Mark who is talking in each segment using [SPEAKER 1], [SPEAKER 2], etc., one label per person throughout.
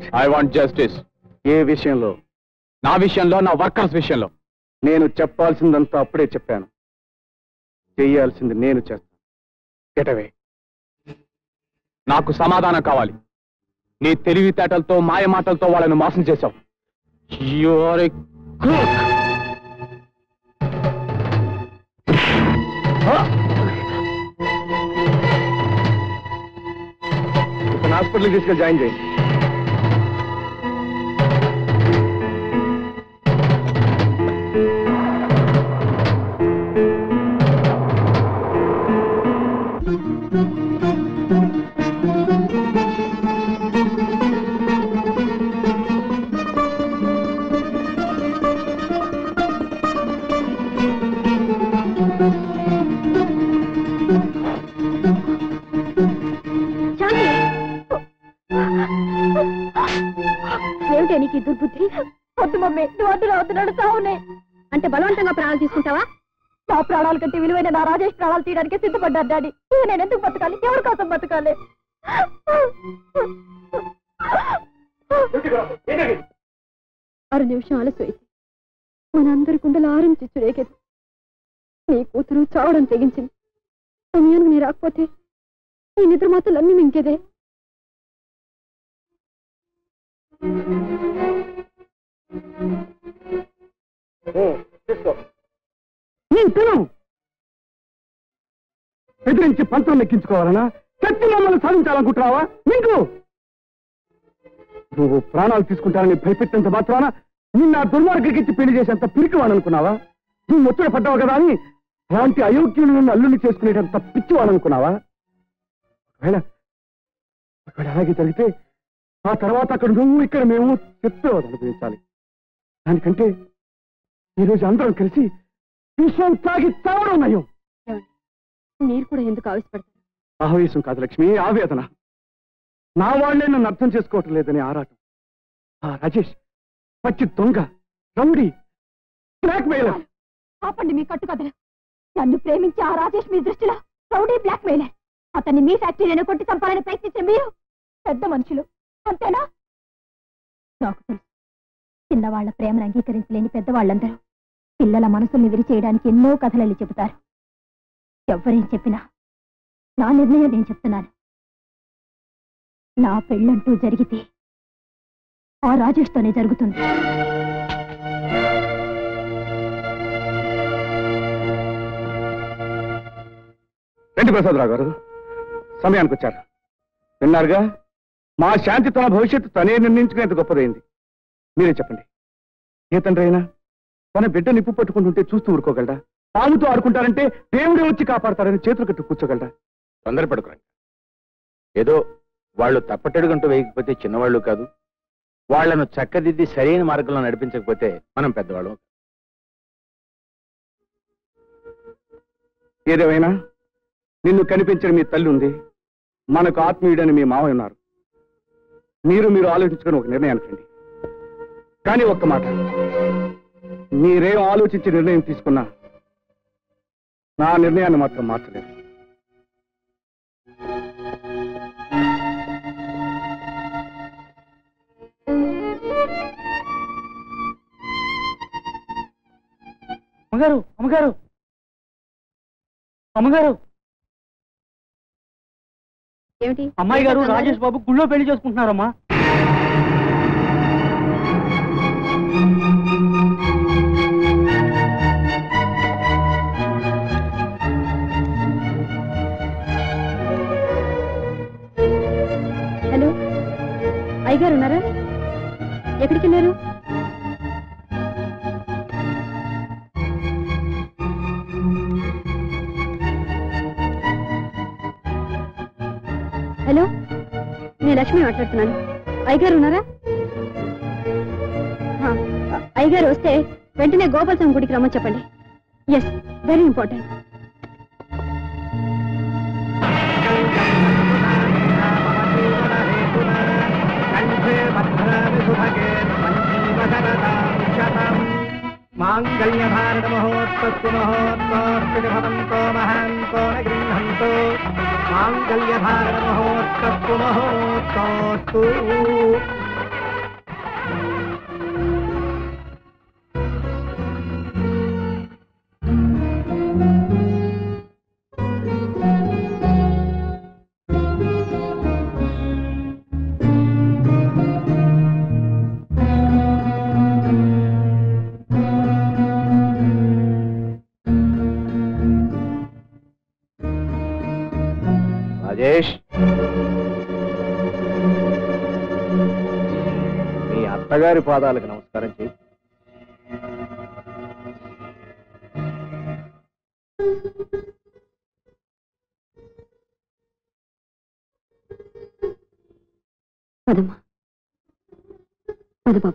[SPEAKER 1] What
[SPEAKER 2] I want justice
[SPEAKER 1] ఏ విషయంలో
[SPEAKER 2] నా విషయంలో నా వర్కర్స్ విషయంలో
[SPEAKER 1] నేను చెప్పాల్సిందంతా అప్పుడే చెప్పాను చెయ్యాల్సింది నేను చేస్తాను గెటవే
[SPEAKER 2] నాకు సమాధానం కావాలి నీ తెలివితేటలతో మాయ మాటలతో వాళ్ళని మోసం చేశావు You are a crook.
[SPEAKER 1] ఇప్పుడు హాస్పిటల్కి తీసుకెళ్ళి జాయిన్ చేయి
[SPEAKER 3] ఏమిటే నీకు ఈ దుర్బుద్ధి వద్దు మమ్మీ నువ్వు వద్దు వద్దు నడుస్తావునే అంటే బలవంతంగా ప్రాణాలు తీసుకుంటావా నా ప్రాణాల కంటే విలువైన నా రాజేష్ ప్రాణాలు తీయడానికి సిద్ధపడ్డాను డాడీ ఇక నేను ఎందుకు బతకాలి ఎవరి కోసం బతకాలి ఆరు నిమిషం ఆలస్యం మనందరి కుండలు ఆరం చిచ్చురేగేది నీ కూతురు చావడం తెగించింది సమయానికి నీ రాకపోతే నీ నిద్ర మాత్రం అన్ని మింకేదే
[SPEAKER 1] తిను ఎదిరించి పంతం ఎక్కించుకోవాలనా చచ్చి మమ్మల్ని సాధించాలనుకుంటున్నావా నీకు నువ్వు ప్రాణాలు తీసుకుంటానని భయపెట్టినంత మాత్రాన నిన్న ఆ దుర్మార్గకిచ్చి పెళ్లి చేసేంత పిరికివాడనుకున్నావా నువ్వు ముచ్చట పడ్డావు కదా అని అలాంటి అయోగ్యులు నన్ను అల్లుని చేసుకునేటంత పిచ్చివాడనుకున్నావా ఒకవేళ ఒకవేళ అలాగే జరిగితే ఆ తర్వాత అక్కడ నువ్వు ఇక్కడ మేము చెప్పేవాడు అనుభవించాలి దానికంటే ఈరోజు అందరం కలిసి విషయం తాగి తావడం నయం
[SPEAKER 3] మీరు కూడా ఎందుకు ఆవేశపడతారు
[SPEAKER 1] ఆవేశం కాదు లక్ష్మి ఆవేదన నా వాళ్లే నన్ను అర్థం చేసుకోవటం లేదని ఆరాటం ఆ రాజేష్ పచ్చి దొంగ రౌడీ బ్లాక్ మెయిలర్
[SPEAKER 3] ఆపండి మీ కట్టు కథలు నన్ను ప్రేమించి ఆ రాజేష్ మీ దృష్టిలో రౌడీ బ్లాక్ మెయిలర్ అతన్ని మీ ఫ్యాక్టరీలను కొట్టి చంపాలని ప్రయత్నించిన మీరు పెద్ద మనుషులు అంతేనా నాకు తెలుసు చిన్నవాళ్ల ప్రేమను అంగీకరించలేని పెద్దవాళ్ళందరూ పిల్లల మనసుల్ని విరిచేయడానికి ఎన్నో కథలల్లి చెబుతారు ఎవ్వరేం చెప్పినా నా నిర్ణయం నేను చెప్తున్నాను నా పెళ్ళంటూ జరిగితే ఆ రాజేష్తోనే జరుగుతుంది
[SPEAKER 1] రండి ప్రసాదరావు గారు సమయానికి వచ్చారు విన్నారుగా మా శాంతి తన భవిష్యత్తు తనే నిర్ణయించుకునేంత గొప్పదైంది మీరే చెప్పండి ఏ తండ్రి అయినా తన బిడ్డ నిప్పు పట్టుకుంటుంటే చూస్తూ ఊరుకోగలడా పాముతో ఆడుకుంటారంటే దేవుడే వచ్చి కాపాడతారని చేతులు కట్టు కూర్చోగలడా
[SPEAKER 2] తొందరపడుకురండి ఏదో వాళ్ళు తప్పటడుగంటూ వేయకపోతే చిన్నవాళ్ళు కాదు వాళ్ళను చక్కదిద్ది సరైన మార్గంలో నడిపించకపోతే మనం పెద్దవాళ్ళం
[SPEAKER 1] ఏదేమైనా నిన్ను కనిపించిన మీ తల్లి ఉంది మనకు ఆత్మీయుడని మీ మావయ్య ఉన్నారు మీరు మీరు ఆలోచించుకుని ఒక నిర్ణయానికి రండి కానీ ఒక్క మాట మీరేం ఆలోచించి నిర్ణయం తీసుకున్నా నా నిర్ణయాన్ని మాత్రం మార్చలేదు
[SPEAKER 4] అమ్మగారు అమ్మగారు అమ్మగారు
[SPEAKER 3] ఏమిటి
[SPEAKER 4] అమ్మాయి గారు రాజేష్ బాబు గుళ్ళో పెళ్లి చేసుకుంటున్నారమ్మా
[SPEAKER 3] హలో అయ్యగారు ఉన్నారా ఎక్కడికి వెళ్ళారు హలో నేను లక్ష్మి మాట్లాడుతున్నాను అయ్యగారు ఉన్నారా ఆ, అయ్యగారు వస్తే వెంటనే గోపాలస్వామి గుడికి రమ్మని చెప్పండి ఎస్ వెరీ ఇంపార్టెంట్
[SPEAKER 4] మాంగళ్యధారణ మహోత్సవ మహోత్సవంతో మహాంతో న గృహంతో మాంగళ్యధారణ మహోత్సవ మహోత్సవస్తు
[SPEAKER 1] అన్నగారి పాదాలకు నమస్కారం చేయి
[SPEAKER 3] పదమ్మా పద బాబు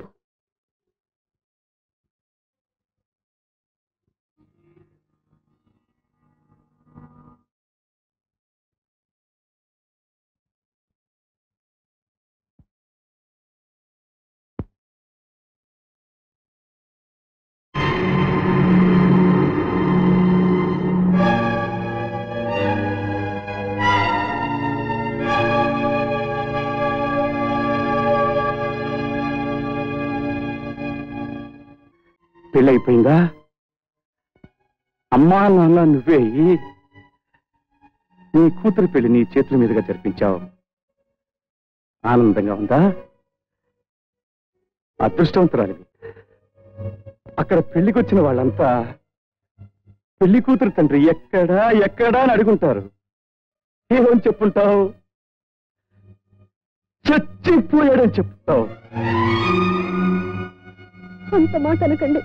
[SPEAKER 1] పెళ్ళైపోయిందా అమ్మా నాన్న నువ్వే అయ్యి నీ కూతురు పెళ్లి నీ చేతుల మీదుగా జరిపించావు ఆనందంగా ఉందా అదృష్టవంతురాలివి అక్కడ పెళ్లికి వచ్చిన వాళ్ళంతా పెళ్లి కూతురు తండ్రి ఎక్కడా ఎక్కడా అని అడుగుంటారు ఏమని చెప్పుంటావు చచ్చిపోయాడని చెప్తావు
[SPEAKER 3] అంత మాట అనకండి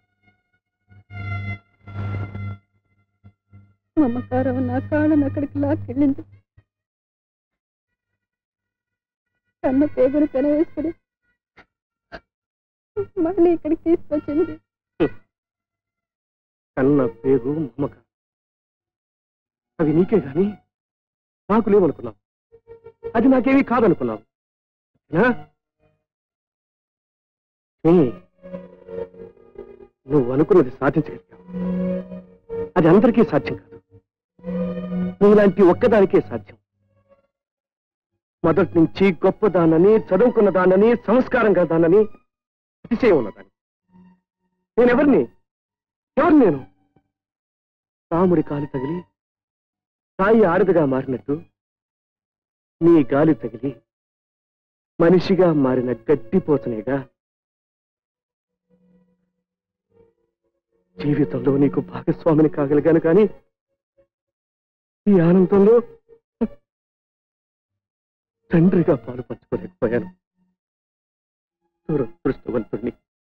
[SPEAKER 3] మమకారం నా కాళ్ళను అక్కడికి లాక్కెళ్ళింది కన్న పేగులు పెనవేసుకుని మళ్ళీ ఇక్కడికి తీసుకొచ్చింది
[SPEAKER 1] కన్న పేరు మమక అవి నీకే గాని నాకు లేవనుకున్నావు అది నాకేమీ కాదనుకున్నావు నా? ఏ, నువ్వు అనుకున్నది సాధించగలిగావు అది అందరికీ సాధ్యం కాదు నీలాంటి ఒక్కదానికే సాధ్యం మొదటి నుంచి గొప్పదానని చదువుకున్న దానని సంస్కారంగా దానని అతిశయం ఉన్నదాన్ని నేనెవరిని ఎవరు నేను రాముడి కాలి తగిలి సాయి ఆడదిగా మారినట్టు నీ గాలి తగిలి మనిషిగా మారిన గడ్డిపోతనేగా జీవితంలో నీకు భాగస్వామిని కాగలిగాను కానీ ఈ ఆనందంలో తండ్రిగా పాలు పంచుకోలేకపోయాను దురదృష్టవంతుణ్ణి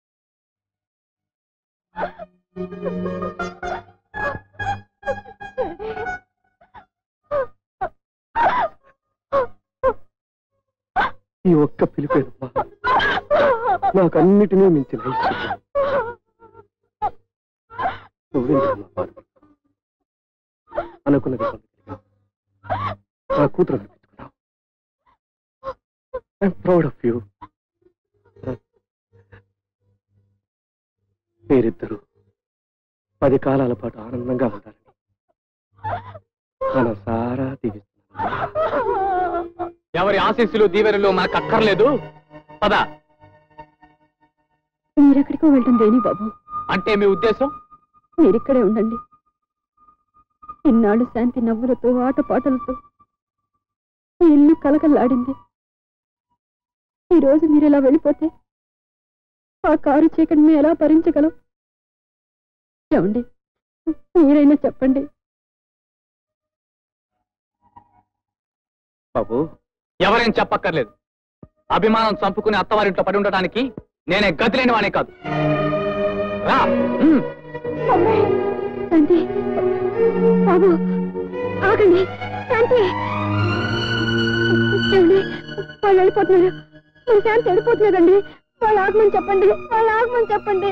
[SPEAKER 1] ఈ ఒక్క పిలిపేదమ్మా నాకు అన్నిటినీ మించిన ఐశ్వర్యం నువ్వేంటమ్మా బాధపడతావు? అనుకున్నది పొందగలిగావు. నా కూతురు అనిపించుకున్నావు ఐఎమ్ ప్రౌడ్ ఆఫ్ యూ మీరిద్దరూ పది కాలాల పాటు ఆనందంగా ఉంటారని మన సారా దీవిస్తున్నాను
[SPEAKER 2] ఎవరి ఆశీస్సులు దీవెనలు మనకు అక్కర్లేదు పద
[SPEAKER 3] మీరెక్కడికో వెళ్ళడం దేని బాబు
[SPEAKER 2] అంటే మీ ఉద్దేశం
[SPEAKER 3] మీరిక్కడే ఉండండి ఇన్నాళ్ళు శాంతి నవ్వులతో ఆటపాటలతో ఈ ఇల్లు కలకల్లాడింది ఈ రోజు మీరు ఇలా వెళ్ళిపోతే ఆ కారు చీకటిని ఎలా భరించగలం ఏమండి మీరైనా చెప్పండి
[SPEAKER 1] బాబు
[SPEAKER 2] ఎవరేం చెప్పక్కర్లేదు అభిమానం చంపుకుని అత్తవారింట్లో పడి ఉండటానికి నేనే గతి లేని వానే కాదు రా ఉమ్.
[SPEAKER 3] శాంతి బాబు ఆగండి శాంతి ఏమండి వాళ్ళు వెళ్ళిపోతున్నారు మన శాంతి వెళ్ళిపోతున్నారండి వాళ్ళు ఆగమని చెప్పండి వాళ్ళు ఆగమని చెప్పండి